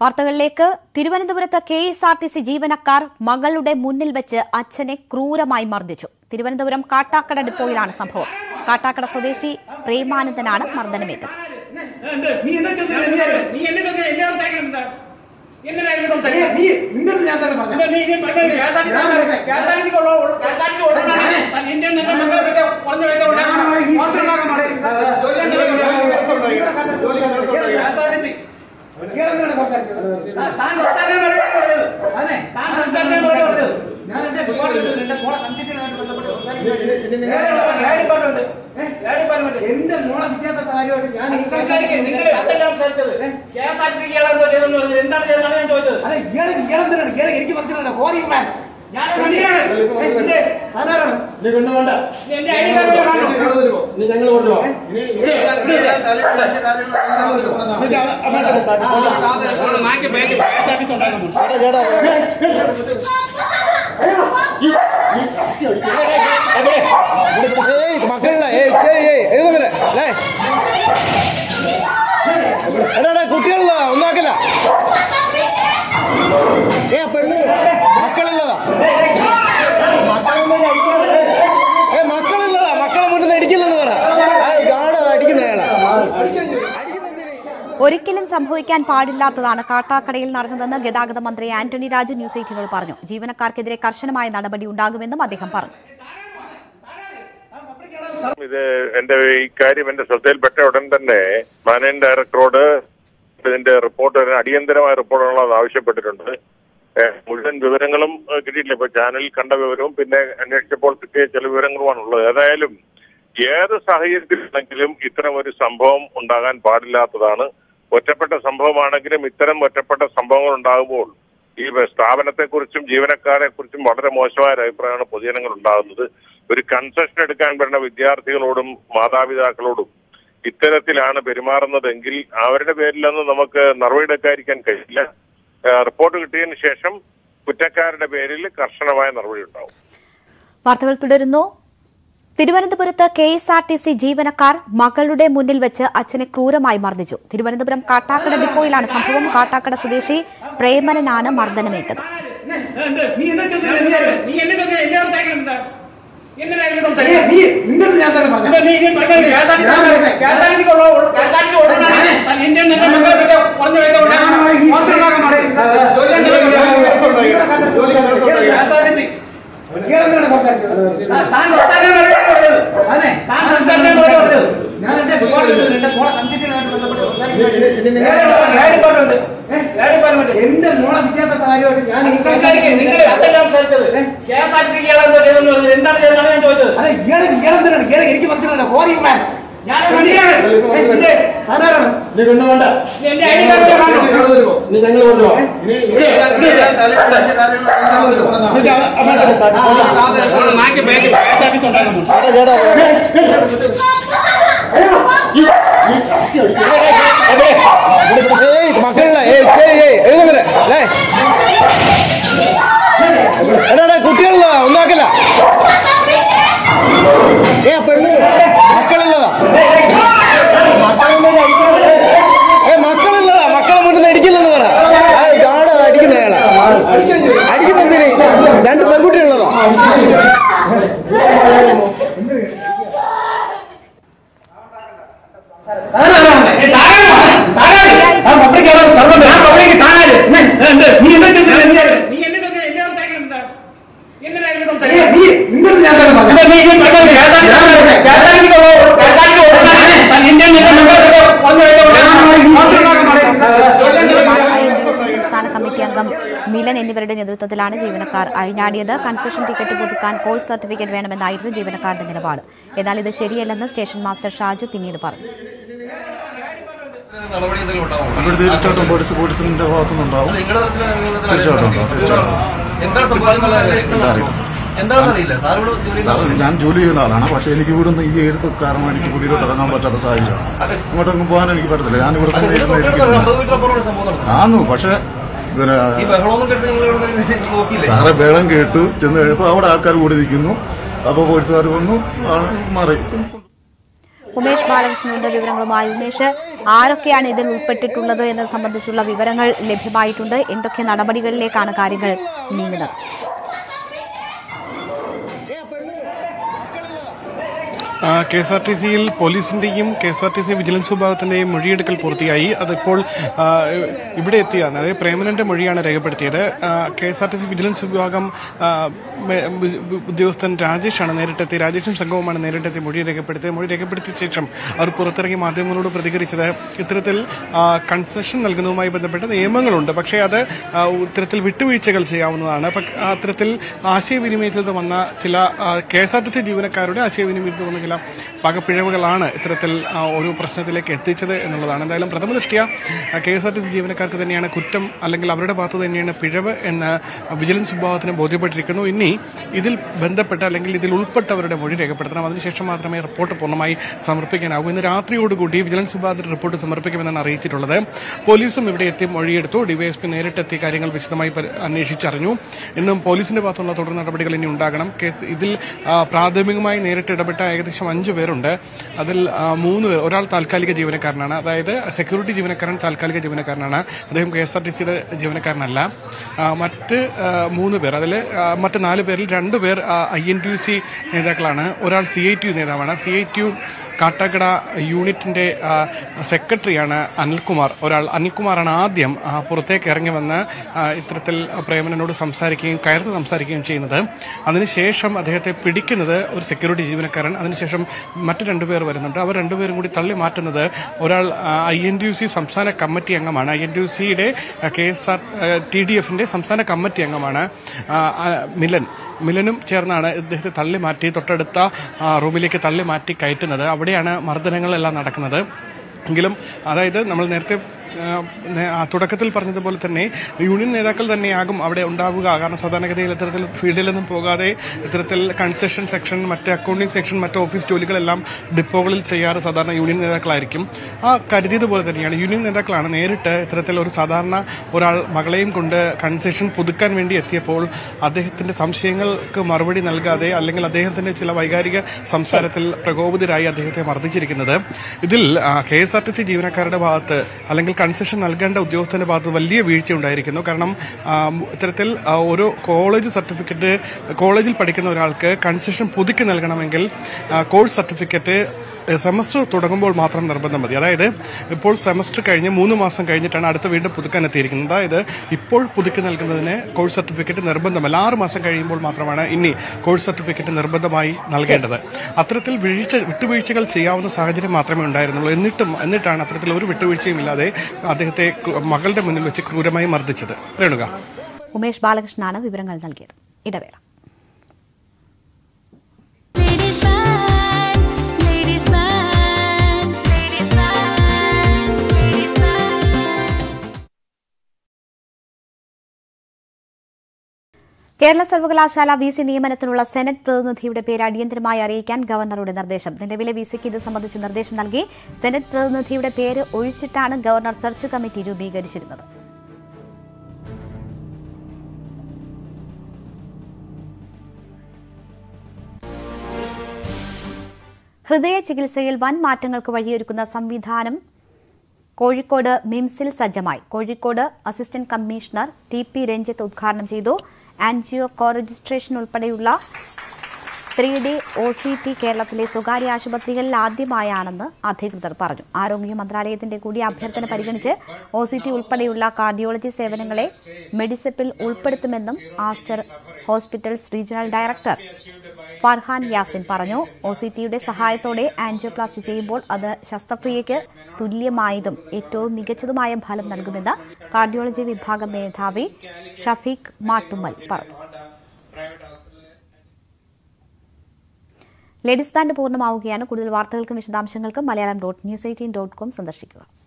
വാർത്തകളിലേക്ക് തിരുവനന്തപുരത്ത് K S R T C ജീവനക്കാർ മകളുടെ മുന്നിൽ വെച്ച് അച്ഛനെ ക്രൂരമായി മർദ്ദിച്ചു തിരുവനന്തപുരം കാട്ടാക്കട ഡിപ്പോയിലാണ് സംഭവം കാട്ടാക്കട സ്വദേശി പ്രേമാനന്ദനാണ് മർദ്ദനമേറ്റത് നീ എന്താ ചോദിച്ചത്? നീ എന്നെ ചോദിച്ചത് എന്നെ സംസാരിക്കണെന്താ? എന്തിനാ എന്നെ സംസാരിക്കുന്നത്? നീ നിന്നോട് ഞാൻ തന്നെ പറഞ്ഞു പിന്നെ നീ ഇനി പറഞ്ഞത് KSRTC ആണ്. KSRTC ഉള്ള- ഉള്ള- KSRTC ഉള്ളതാണ്. താൻ നിന്റെ നിന്റെ മക്കളെ പറ്റി പറഞ്ഞ വേണ്ട ഉണ്ടാക്കണം. മോശം ഉണ്ടാക്കാൻ പാടില്ല. ജോലി എന്തെങ്കിലും KSRTC. ഇയാളെന്തിനാണ് സംസാരിച്ചത്? താൻ- താൻ സംസാരിക്കാൻ മറുപടി പറഞ്ഞത്. അതെ. താൻ സംസാരിക്കാൻ മറുപടി പറഞ്ഞത്. ഞാൻ എന്റെ ഡിപ്പാർട്ട്മെന്റിൽ എന്റെ മോളെ കണ്ടിട്ടുള്ളതായിട്ട് ബന്ധപ്പെട്ട് സംസാരിക്കുന്നത്. ഏ ഡിപ്പാർട്ട്മെന്റ്? ഏ ഡിപ്പാർട്ട്മെന്റ്? എന്റെ മോളെ വിദ്യാഭ്യാസ കാര്യമായിട്ട് ഞാൻ ഈ സംസാരിക്കുക നിങ്ങൾ അതല്ല സംസാരിച്ചത് കെ എസ് ആർ ടി സിക്ക് ഇയാളെന്തോ ചെയ്തെന്ന് പറഞ്ഞത് എന്താണ് ചെയ്തതാണ് ഞാൻ ചോദിച്ചത് അല്ല ഇയാളെ ഇയാളെന്തിനാണ് ഇയാളെ എനിക്ക് മനസ്സിലായില്ല ഹോറി മാൻ ഞാൻ മനുഷ്യനാണ് എന്റെ ആരാണ് നീ കൊണ്ടുപോണ്ട എന്റെ ഐ ഡി കാർഡ് കാണും നീ ഞങ്ങൾ കൊണ്ടുപോ നാക്കി bank K S R T C ഉണ്ടാക്കുന്നു ഏയ് മക്കളില്ല ഏയ് ഏയ് ഏയ് എഴുതുന്നവരെ അല്ലേ എടാ എടാ കുട്ടികളില്ല ഒന്നാക്കില്ല ഏ പെണ്ണ് മക്കളുള്ളതാ ഏ മക്കളുള്ളതാ മക്കളെ മുന്നിൽ നിന്ന് ഇടിക്കില്ലെന്ന് പറ ഗാഡ് അടിക്കുന്ന അയാളെ ഒരിക്കലും സംഭവിക്കാൻ പാടില്ലാത്തതാണ് കാട്ടാക്കടയിൽ നടന്നതെന്ന് ഗതാഗത മന്ത്രി ആന്റണി രാജു ന്യൂസ് എയ്റ്റീനോട് പറഞ്ഞു ജീവനക്കാർക്കെതിരെ കർശനമായ നടപടി ഉണ്ടാകുമെന്നും അദ്ദേഹം പറഞ്ഞു ഇത് എന്റെ ഈ കാര്യം എന്റെ ശ്രദ്ധയിൽപ്പെട്ട ഉടൻ തന്നെ മാനേജ് ഡയറക്ടറോട് ഇതിന്റെ റിപ്പോർട്ട് ഒരു അടിയന്തരമായ റിപ്പോർട്ടുകൾ ആവശ്യപ്പെട്ടിട്ടുണ്ട് ഏഹ് മുഴുവൻ വിവരങ്ങളും ഏഹ് കിട്ടിയിട്ടില്ല ഇപ്പൊ ചാനലിൽ കണ്ട വിവരവും പിന്നെ അന്വേഷിച്ചപ്പോൾ കിട്ടിയ ചില വിവരങ്ങളുമാണ് ഉള്ളത് ഏതായാലും ഏത് സാഹചര്യത്തിലാണെങ്കിലും ഇത്തരം ഒരു സംഭവം ഉണ്ടാകാൻ പാടില്ലാത്തതാണ് ഒറ്റപ്പെട്ട സംഭവമാണെങ്കിലും ഇത്തരം ഒറ്റപ്പെട്ട സംഭവങ്ങൾ ഉണ്ടാകുമ്പോൾ ഈ സ്ഥാപനത്തെക്കുറിച്ചും ജീവനക്കാരെ കുറിച്ചും വളരെ മോശമായ ഒരു അഭിപ്രായമാണ് പൊതുജനങ്ങൾ ഉണ്ടാകുന്നത് ഒരു കൺസെഷൻ എടുക്കാൻ വരുന്ന വിദ്യാർത്ഥികളോടും മാതാപിതാക്കളോടും ഇത്തരത്തിലാണ് പെരുമാറുന്നതെങ്കിൽ അവരുടെ പേരിലൊന്നും നമുക്ക് നടപടിയെടുക്കാതിരിക്കാൻ കഴിയില്ല ഏഹ് റിപ്പോർട്ട് കിട്ടിയതിന് ശേഷം കുറ്റക്കാരുടെ പേരിൽ കർശനമായ നടപടി ഉണ്ടാവും വാർത്തകൾ തുടരുന്നു തിരുവനന്തപുരത്ത് K S R T C ജീവനക്കാർ മകളുടെ മുന്നിൽ വെച്ച് അച്ഛനെ ക്രൂരമായി മർദ്ദിച്ചു തിരുവനന്തപുരം കാട്ടാക്കട ഡിപ്പോയിലാണ് സംഭവം കാട്ടാക്കട സ്വദേശി പ്രേമനനാണ് മർദ്ദനമേറ്റത് എന്ത്? നീ എന്താ ചോദിച്ചത്? നീ എന്നെ ചോദിച്ചത് എന്നെ സംസാരിക്കണെന്താ? എന്തിനാ എന്നെ ഏ, സംസാരിക്കുന്നത്? നീ നിന്നോട് ഞാൻ തന്നെ പറഞ്ഞു പിന്നെ നീ ഇനി പറഞ്ഞത് KSRTC ആണ്. KSRTC ഉള്ള- ഉള്ള- KSRTC ഉള്ളതാണ്. താൻ നിന്റെ നിന്റെ മക്കളെ പറ്റി പറഞ്ഞ വേണ്ട ഉണ്ടാക്കണം. മോശം ഉണ്ടാക്കാൻ പാടില്ല. ജോലി എന്തെങ്കിലും KSRTC. ഇയാളെന്തിനാണ് സംസാരിച്ചത്? താൻ സംസാരിക്കാൻ മറുപടി പറഞ്ഞത്. അതെ. താൻ സംസാരിക്കാൻ മറുപടി പറഞ്ഞത്. ഞാൻ എന്റെ ഡിപ്പാർട്ട്മെന്റിൽ എന്റെ മോളെ കണ്ടിട്ടുള്ളതായിട്ട് ബന്ധപ്പെട്ട് സംസാരിക്കുന്നത്. ഏ ഡിപ്പാർട്ട്മെന്റ്? ഏ ഡിപ്പാർട്ട്മെന്റ്? എന്റെ മോളെ വിദ്യാഭ്യാസ കാര്യമായിട്ട് ഞാൻ ഈ സംസാരിക്കുക നിങ്ങൾ അതല്ല സംസാരിച്ചത് കെ എസ് ആർ ടി സിക്ക് ഇയാളെന്തോ ചെയ്തെന്ന് പറഞ്ഞത് എന്താണ് ചെയ്തതാണ് ഞാൻ ചോദിച്ചത് അല്ല ഇയാളെ ഇയാളെന്തിനാണ് ഇയാളെ എനിക്ക് മനസ്സിലായില്ല ഹോറി മാൻ ഞാൻ മനുഷ്യനാണ് എന്റെ ആരാണ് നീ കൊണ്ടുപോണ്ട എന്റെ ഐ ഡി കാർഡ് കാണും നീ ഞങ്ങൾ കൊണ്ടുപോ നാക്കി bank K S R T C ഉണ്ടാക്കുന്നു ഏയ് മക്കളില്ല ഏയ് ഏയ് ഏയ് എഴുതുന്നവരെ അല്ലേ എടാ എടാ കുട്ടികളില്ല ഒന്നാക്കില്ല ഏ പെണ്ണ് മക്കളുള്ളതാ ഏ മക്കളുള്ളതാ മക്കളെ മുന്നിൽ നിന്ന് ഇടിക്കില്ലെന്ന് പറ ഗാഡ് അടിക്കുന്ന അയാളെ അടിക്കുന്ന എന്തിന് രണ്ട് പെൺകുട്ടിയുള്ളതാ നീ എന്നെ ചോദിച്ചത് നീ എന്നെ ചോദിച്ചത് എന്നെ സംസാരിക്കണെന്താ എന്തിനാ എന്നെ ഏ, സംസാരിക്കുന്നത് നീ നിന്നോട് ഞാൻ തന്നെ പറഞ്ഞു പിന്നെ നീ ഇനി പറഞ്ഞത് K S R T C ആണ്. കെ എസ് ആർ ടി സിക്ക് ഉള്ള- K S R T C ഉള്ളതാണ്. താൻ നിന്റെ നിന്റെ മക്കളെ പറ്റി പറഞ്ഞ വേണ്ട ഉണ്ടാക്കണം. മോശം ഉണ്ടാക്കാൻ പാടില്ല. ജോലി എന്തെങ്കിലും ഐ സംസ്ഥാന കമ്മിറ്റി അംഗം മിലൻ എന്നിവരുടെ നേതൃത്വത്തിലാണ് ജീവനക്കാർ അഴിഞ്ഞാടിയത് കൺസെഷൻ ടിക്കറ്റ് പുതുക്കാൻ കോഴ്സ് സർട്ടിഫിക്കറ്റ് വേണമെന്നായിരുന്നു ജീവനക്കാരുടെ നിലപാട് എന്നാൽ ഇത് ശരിയല്ലെന്ന് സ്റ്റേഷൻ മാസ്റ്റർ ഷാജു പിന്നീട് പറഞ്ഞു നടപടി എന്തെങ്കിലും ഉണ്ടാവും ഇവിടെ തീർച്ചയായിട്ടും പോലീസ് പോലീസിന്റെ ഭാഗത്തുനിന്നുണ്ടാവും നിങ്ങളുടെ തീർച്ചയായിട്ടും ഉണ്ടാവും, തീർച്ചയായിട്ടും. എന്താണ് സംഭവിക്കുന്നത് എന്താ അറിയില്ല സാർ. എന്താണെന്ന് അറിയില്ല സാർ ഇവിടെ ജോലി സാർ ഞാൻ ജോലി ചെയ്യുന്ന ആളാണ് പക്ഷെ എനിക്ക് ഇവിടുന്ന് ഈ എഴുത്ത് കാരണം എനിക്ക് പുള്ളിയിലോട്ട് ഇറങ്ങാൻ പറ്റാത്ത സാഹചര്യമാണ് ഇങ്ങോട്ടൊന്നും പോകാൻ എനിക്ക് പറ്റത്തില്ല ഞാൻ ഇവിടെ തന്നെ ഇരുന്ന് അമ്പത് ഇരിക്കുന്നു. മീറ്റർ അപ്പുറമാണ് സംഭവം നടന്നത് ആന്നു പക്ഷെ പിന്നെ ഈ ബഹളമൊന്നും കേട്ട് നിങ്ങൾ ഇവിടെ നിന്ന് വിഷയം നോക്കിയില്ലേ സാറെ വേളം കേട്ടു ചെന്ന് കഴിയുമ്പോൾ അവിടെ ആൾക്കാർ കൂടി നിൽക്കുന്നു അപ്പോൾ പോലീസുകാർ വന്നു ആ, മാറി ഉമേഷ് ബാലകൃഷ്ണനുണ്ട് വിവരങ്ങളുമായി ഉമേഷ് ആരൊക്കെയാണ് ഇതിൽ ഉൾപ്പെട്ടിട്ടുള്ളത് എന്നത് സംബന്ധിച്ചുള്ള വിവരങ്ങൾ ലഭ്യമായിട്ടുണ്ട് എന്തൊക്കെ നടപടികളിലേക്കാണ് കാര്യങ്ങൾ നീങ്ങുന്നത് കെ എസ് ആർ ടി സിയിൽ പോലീസിന്റെയും K S R T C vigilance വിഭാഗത്തിന്റെയും മൊഴിയെടുക്കൽ പൂർത്തിയായി അതിപ്പോൾ ആ, ഇവിടെ എത്തിയാണ് അതായത് പ്രേമനന്റെ മൊഴിയാണ് രേഖപ്പെടുത്തിയത് K S R T C vigilance വിഭാഗം ആ, മെ- ഉ- ഉദ്യോഗസ്ഥൻ രാജേഷാണ് നേരിട്ടെത്തി രാജേഷും സംഘവുമാണ് നേരിട്ടെത്തി മൊഴി രേഖപ്പെടുത്തിയത് മൊഴി രേഖപ്പെടുത്തിയ ശേഷം അവർ പുറത്തിറങ്ങി മാധ്യമങ്ങളോട് പ്രതികരിച്ചത് ഇത്തരത്തിൽ ആ, കൺസെഷൻ നൽകുന്നതുമായി ബന്ധപ്പെട്ട നിയമങ്ങളുണ്ട് പക്ഷേ അത് ആ, ഇത്തരത്തിൽ വിട്ടുവീഴ്ചകൾ ചെയ്യാവുന്നതാണ് പക്ഷേ അത്തരത്തിൽ ആശയവിനിമയത്തിൽ നിന്ന് വന്ന ചില K S R T C ജീവനക്കാരുടെ ആശയവിനിമയത്തിൽ വന്ന ചില പകപ്പിഴവുകളാണ് ഇത്തരത്തിൽ ആ, ഒരു പ്രശ്നത്തിലേക്ക് എത്തിച്ചത് എന്നുള്ളതാണ് എന്തായാലും പ്രഥമ ദൃഷ്ടിയ K S R T C ജീവനക്കാർക്ക് തന്നെയാണ് കുറ്റം അല്ലെങ്കിൽ അവരുടെ ഭാഗത്ത് തന്നെയാണ് പിഴവ് എന്ന് വിജിലൻസ് വിഭാഗത്തിന് ബോധ്യപ്പെട്ടിരിക്കുന്നു ഇനി ഇതിൽ ബന്ധപ്പെട്ട അല്ലെങ്കിൽ ഇതിൽ ഉൾപ്പെട്ടവരുടെ മൊഴി രേഖപ്പെടുത്തണം അതിനുശേഷം മാത്രമേ റിപ്പോർട്ട് പൂർണ്ണമായി സമർപ്പിക്കാനാകൂ ഇന്ന് രാത്രിയോടുകൂടി വിജിലൻസ് വിഭാഗത്തിന് റിപ്പോർട്ട് സമർപ്പിക്കുമെന്നാണ് അറിയിച്ചിട്ടുള്ളത് പോലീസും ഇവിടെ എത്തി മൊഴിയെടുത്തു ഡിവൈഎസ്പി നേരിട്ടെത്തി കാര്യങ്ങൾ വിശദമായി പരി- അന്വേഷിച്ചറിഞ്ഞു ഇന്നും പോലീസിന്റെ ഭാഗത്തുള്ള തുടർ നടപടികൾ ഇനി ഉണ്ടാകണം കേസ് ഇതിൽ ആ, പ്രാഥമികമായി നേരിട്ട് ഇടപെട്ട ഏകദേശം അഞ്ചു പേരുണ്ട് അതിൽ ആ, മൂന്ന് പേർ ഒരാൾ താൽക്കാലിക ജീവനക്കാരനാണ് അതായത് സെക്യൂരിറ്റി ജീവനക്കാരൻ താൽക്കാലിക ജീവനക്കാരനാണ് അദ്ദേഹം കെ എസ് ആർ ടി സിയുടെ ജീവനക്കാരനല്ല ആ, മറ്റ് ആ, മൂന്ന് പേർ അതിൽ ആ, മറ്റ് നാല് പേരിൽ രണ്ട് പേർ I N T U C നേതാക്കളാണ് ഒരാൾ സി ഐ ടി യു നേതാവാണ് C I T U Kattakkada യൂണിറ്റിന്റെ ആ, സെക്രട്ടറിയാണ് അനിൽകുമാർ ഒരാൾ അനിൽകുമാറാണ് ആദ്യം ആ, പുറത്തേക്ക് ഇറങ്ങി വന്ന് ആ, ഇത്തരത്തിൽ പ്രേമനോട് സംസാരിക്കുകയും കയർത്ത് സംസാരിക്കുകയും ചെയ്യുന്നത് അതിനുശേഷം അദ്ദേഹത്തെ പിടിക്കുന്നത് ഒരു സെക്യൂരിറ്റി ജീവനക്കാരൻ അതിനുശേഷം മറ്റു രണ്ടുപേർ വരുന്നുണ്ട് അവർ രണ്ടുപേരും കൂടി തള്ളി മാറ്റുന്നത് ഒരാൾ I N D U C സംസ്ഥാന കമ്മിറ്റി അംഗമാണ് ഐ എൻ ഡി യു സിയുടെ K S R T D എഫിന്റെ സംസ്ഥാന കമ്മിറ്റി അംഗമാണ് ആ, ആ, മിലൻ മിലനും ചേർന്നാണ് ഇദ്ദേഹത്തെ തള്ളി മാറ്റി തൊട്ടടുത്ത ആ, റൂമിലേക്ക് തള്ളി മാറ്റി കയറ്റുന്നത് അവിടെയാണ് മർദ്ദനങ്ങളെല്ലാം നടക്കുന്നത് എങ്കിലും അതായത് നമ്മൾ നേരത്തെ ആ, നേ- ആ, തുടക്കത്തിൽ പറഞ്ഞതുപോലെ തന്നെ യൂണിയൻ നേതാക്കൾ തന്നെയാകും അവിടെ ഉണ്ടാവുക കാരണം സാധാരണഗതിയിൽ ഇത്തരത്തിൽ ഫീൽഡിലൊന്നും പോകാതെ ഇത്തരത്തിൽ കൺസെഷൻ സെക്ഷൻ മറ്റ് അക്കൗണ്ടിംഗ് സെക്ഷൻ മറ്റ് ഓഫീസ് ജോലികളെല്ലാം ഡിപ്പോകളിൽ ചെയ്യാറ് സാധാരണ യൂണിയൻ നേതാക്കളായിരിക്കും ആ കരുതിയതുപോലെ തന്നെയാണ് യൂണിയൻ നേതാക്കളാണ് നേരിട്ട് ഇത്തരത്തിൽ ഒരു സാധാരണ ഒരാൾ മകളെയും കൊണ്ട് കൺസെഷൻ പുതുക്കാൻ വേണ്ടി എത്തിയപ്പോൾ അദ്ദേഹത്തിന്റെ സംശയങ്ങൾക്ക് മറുപടി നൽകാതെ അല്ലെങ്കിൽ അദ്ദേഹത്തിന്റെ ചില വൈകാരിക സംസാരത്തിൽ പ്രകോപിതരായി അദ്ദേഹത്തെ മർദ്ദിച്ചിരിക്കുന്നത് ഇതിൽ K S R T C ജീവനക്കാരുടെ ഭാഗത്ത് അല്ലെങ്കിൽ കൺസെഷൻ നൽകേണ്ട ഉദ്യോഗസ്ഥന്റെ ഭാഗത്ത് വലിയ വീഴ്ച ഉണ്ടായിരിക്കുന്നു കാരണം ആ, ഇത്തരത്തിൽ ആ, ഒരു കോളേജ് സർട്ടിഫിക്കറ്റ് കോളേജിൽ പഠിക്കുന്ന ഒരാൾക്ക് കൺസെഷൻ പുതുക്കി നൽകണമെങ്കിൽ ആ, കോഴ്സ് സർട്ടിഫിക്കറ്റ് സെമസ്റ്റർ തുടങ്ങുമ്പോൾ മാത്രം നിർബന്ധം മതി അതായത് ഇപ്പോൾ സെമസ്റ്റർ കഴിഞ്ഞ് മൂന്ന് മാസം കഴിഞ്ഞിട്ടാണ് അടുത്ത വീണ്ടും പുതുക്കാൻ എത്തിയിരിക്കുന്നത് അതായത് ഇപ്പോൾ പുതുക്കി നൽകുന്നതിന് കോഴ്സ് സർട്ടിഫിക്കറ്റ് നിർബന്ധമല്ല ആറ് മാസം കഴിയുമ്പോൾ മാത്രമാണ് ഇനി കോഴ്സ് സർട്ടിഫിക്കറ്റ് നിർബന്ധമായി നൽകേണ്ടത് അത്തരത്തിൽ വീഴ്ച വിട്ടുവീഴ്ചകൾ ചെയ്യാവുന്ന സാഹചര്യം മാത്രമേ ഉണ്ടായിരുന്നുള്ളൂ എന്നിട്ടും എന്നിട്ടാണ് അത്തരത്തിൽ ഒരു വിട്ടുവീഴ്ചയും ഇല്ലാതെ അദ്ദേഹത്തെ കു- മകളുടെ മുന്നിൽ വെച്ച് ക്രൂരമായി മർദ്ദിച്ചത് രേണുക ഉമേഷ് ബാലകൃഷ്ണനാണ് വിവരങ്ങൾ നൽകിയത് ഇടവേള Ladies man, ladies man, ladies man, ladies man. Kerala സർവകലാശാല വി സി നിയമനത്തിനുള്ള സെനറ്റ് പ്രതിനിധിയുടെ പേര് അടിയന്തരമായി അറിയിക്കാൻ ഗവർണറുടെ നിർദ്ദേശം നിലവിലെ വി സിക്ക് ഇത് സംബന്ധിച്ച് നിർദ്ദേശം നൽകി സെനറ്റ് പ്രതിനിധിയുടെ പേര് ഒഴിച്ചിട്ടാണ് ഗവർണർ സെർച്ച് കമ്മിറ്റി രൂപീകരിച്ചിരുന്നത് ഹൃദയ ചികിത്സയിൽ വൻ മാറ്റങ്ങൾക്ക് വഴിയൊരുക്കുന്ന സംവിധാനം കോഴിക്കോട് മിംസിൽ സജ്ജമായി Kozhikode assistant commissioner T P Ranjith ഉദ്ഘാടനം ചെയ്തു ആൻജിയോ കോ രജിസ്ട്രേഷൻ ഉൾപ്പെടെയുള്ള three D O C T കേരളത്തിലെ സ്വകാര്യ ആശുപത്രികളിൽ ആദ്യമായാണെന്ന് അധികൃതർ പറഞ്ഞു ആരോഗ്യ മന്ത്രാലയത്തിന്റെ കൂടി അഭ്യർത്ഥന പരിഗണിച്ച് ഒ സി ടി ഉൾപ്പെടെയുള്ള കാർഡിയോളജി സേവനങ്ങളെ മെഡിസെപ്പിൽ ഉൾപ്പെടുത്തുമെന്നും Aster hospitals regional director Farhan Yasin പറഞ്ഞു ഒ സി ടിയുടെ സഹായത്തോടെ ആൻജിയോപ്ലാസ്റ്റി ചെയ്യുമ്പോൾ അത് ശസ്ത്രക്രിയയ്ക്ക് തുല്യമായതും ഏറ്റവും മികച്ചതുമായ ഫലം നൽകുമെന്ന് കാർഡിയോളജി വിഭാഗം മേധാവി ഷഫീഖ് മാട്ടുമ്മൽ പറഞ്ഞു ലേഡീസ് ബാൻഡ് പൂർണ്ണമാവുകയാണ് കൂടുതൽ വാർത്തകൾക്കും വിശദാംശങ്ങൾക്കും Malayalam dot news eighteen dot com സന്ദർശിക്കുക